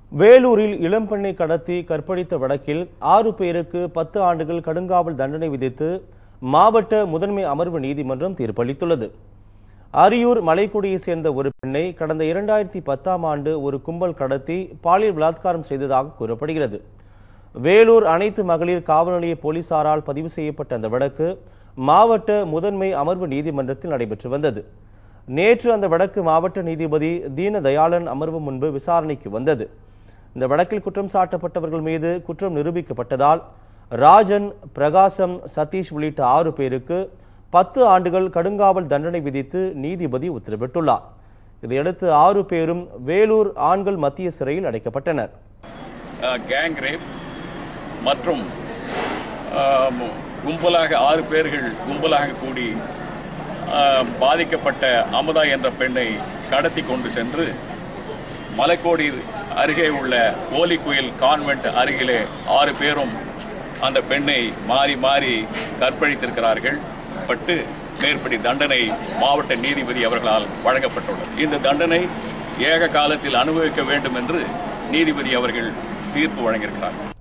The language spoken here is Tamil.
வேலூரில் இளம்பெண்ணை கடத்தி கற்பழித்த வழக்கில் ஆறு பேருக்கு பத்து ஆண்டுகள் கடுங்காவல் தண்டனை விதித்து மாவட்ட முதன்மை அமர்வு நீதிமன்றம் தீர்ப்பளித்துள்ளது அரியூர் மலைக்குடியை சேர்ந்த ஒரு பெண்ணை கடந்த இரண்டாயிரத்தி பத்தாம் ஆண்டு ஒரு கும்பல் கடத்தி பாலியல் பலாத்காரம் செய்ததாக கூறப்படுகிறது வேலூர் அனைத்து மகளிர் காவல் நிலைய போலீசாரால் பதிவு செய்யப்பட்ட அந்த வழக்கு மாவட்ட முதன்மை அமர்வு நீதிமன்றத்தில் நடைபெற்று வந்தது நேற்று அந்த வழக்கு மாவட்ட நீதிபதி தீனதயாளன் அமர்வு முன்பு விசாரணைக்கு வந்தது இந்த வழக்கில் குற்றம் சாட்டப்பட்டவர்கள் மீது குற்றம் நிரூபிக்கப்பட்டதால் ராஜன் பிரகாசம் சதீஷ் உள்ளிட்ட ஆறு பேருக்கு பத்து ஆண்டுகள் கடுங்காவல் தண்டனை விதித்து நீதிபதி உத்தரவிட்டுள்ளார் இதையடுத்து ஆறு பேரும் வேலூர் ஆண்கள் மத்திய சிறையில் அடைக்கப்பட்டனர் கேங் ரேப் மற்றும் ஆம், கும்பலாக ஆறு பேர்கள் கும்பலாக கூடி ஆம், பாதிக்கப்பட்ட அமுதா என்ற பெண்ணை கடத்தி கொண்டு சென்று மலைக்கோடி அருகே உள்ள ஓலிக்குயில் கான்வென்ட் அருகிலே ஆறு பேரும் அந்த பெண்ணை மாறி மாறி கற்பழித்திருக்கிறார்கள் பட்டு மேற்படி தண்டனை மாவட்ட நீதிபதி அவர்களால் வழங்கப்பட்டுள்ளது இந்த தண்டனை ஏக காலத்தில் அனுபவிக்க வேண்டும் என்று நீதிபதி அவர்கள் தீர்ப்பு வழங்கியிருக்கிறார்